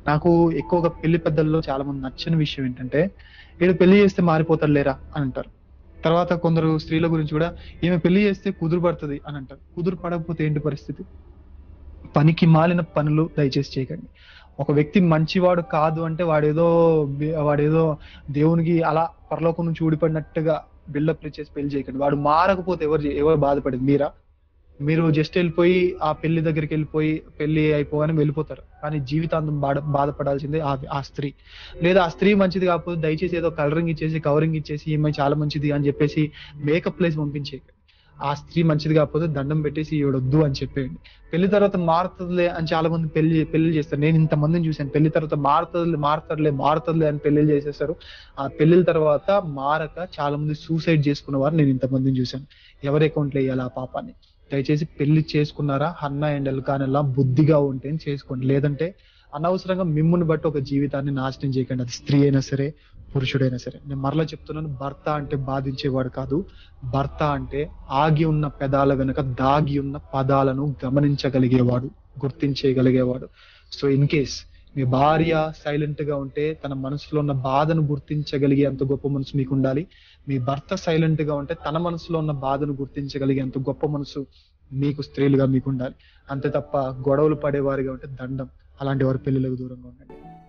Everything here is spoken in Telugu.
నాకు ఎక్కువగా పెళ్లి పెద్దల్లో చాలా మంది నచ్చని విషయం ఏంటంటే వీడు పెళ్లి చేస్తే మారిపోతాడు లేరా అని అంటారు తర్వాత కొందరు స్త్రీల గురించి కూడా ఈమె పెళ్లి చేస్తే కుదురు పడుతుంది అని అంటారు కుదురు పడకపోతే ఏంటి పరిస్థితి పనికి మాలిన పనులు దయచేసి చేయకండి ఒక వ్యక్తి మంచివాడు కాదు అంటే వాడేదో బి- వాడేదో దేవునికి అలా పరలోకం నుంచి ఊడిపడినట్టుగా బిల్డప్ చేసి పెళ్లి చేయకండి వాడు మారకపోతే ఎవరు చే- ఎవరు బాధపడేది మీరా మీరు జస్ట్ వెళ్ళిపోయి ఆ పెళ్లి దగ్గరికి వెళ్ళిపోయి పెళ్లి అయిపోగానే వెళ్ళిపోతారు కానీ జీవితాంతం బాధ బాధపడాల్సిందే ఆ ఆ స్త్రీ లేదా ఆ స్త్రీ మంచిది కాకపోతే దయచేసి ఏదో కలరింగ్ ఇచ్చేసి కవరింగ్ ఇచ్చేసి ఈమె చాలా మంచిది అని చెప్పేసి మేకప్ ప్లేస్ పంపించేయకండి ఆ స్త్రీ మంచిది కాకపోతే దండం పెట్టేసి ఈవిడొద్దు అని చెప్పేయండి పెళ్లి తర్వాత మారుతుందిలే అని చాలా మంది పెళ్లి పెళ్లి చేస్తారు నేను ఇంత మందిని చూశాను పెళ్లి తర్వాత మారుతుంది మారుతారులే మారుతుందిలే అని పెళ్లి చేసేస్తారు ఆ పెళ్లిల తర్వాత మారక చాలా మంది సూసైడ్ చేసుకున్న వారు నేను ఇంత మందిని చూశాను ఎవరి అకౌంట్లో వేయాలి ఆ పాపాన్ని దయచేసి పెళ్లి చేసుకున్నారా అన్న అండ్ ఎల్కానెల్లా బుద్ధిగా ఉంటే చేసుకోండి లేదంటే అనవసరంగా మిమ్ముని బట్టి ఒక జీవితాన్ని నాశనం చేయకండి అది స్త్రీ అయినా సరే పురుషుడైనా సరే నేను మరలా చెప్తున్నాను భర్త అంటే బాధించేవాడు కాదు భర్త అంటే ఆగి ఉన్న పెదాల వెనుక దాగి ఉన్న పదాలను గమనించగలిగేవాడు గుర్తించగలిగేవాడు సో ఇన్ కేస్ మీ భార్య సైలెంట్ గా ఉంటే తన మనసులో ఉన్న బాధను గుర్తించగలిగే అంత గొప్ప మనసు మీకు ఉండాలి మీ భర్త సైలెంట్ గా ఉంటే తన మనసులో ఉన్న బాధను గుర్తించగలిగే అంత గొప్ప మనసు మీకు స్త్రీలుగా మీకు ఉండాలి అంతే తప్ప గొడవలు పడేవారిగా ఉంటే దండం అలాంటి వారి పెళ్లిలకు దూరంగా ఉండండి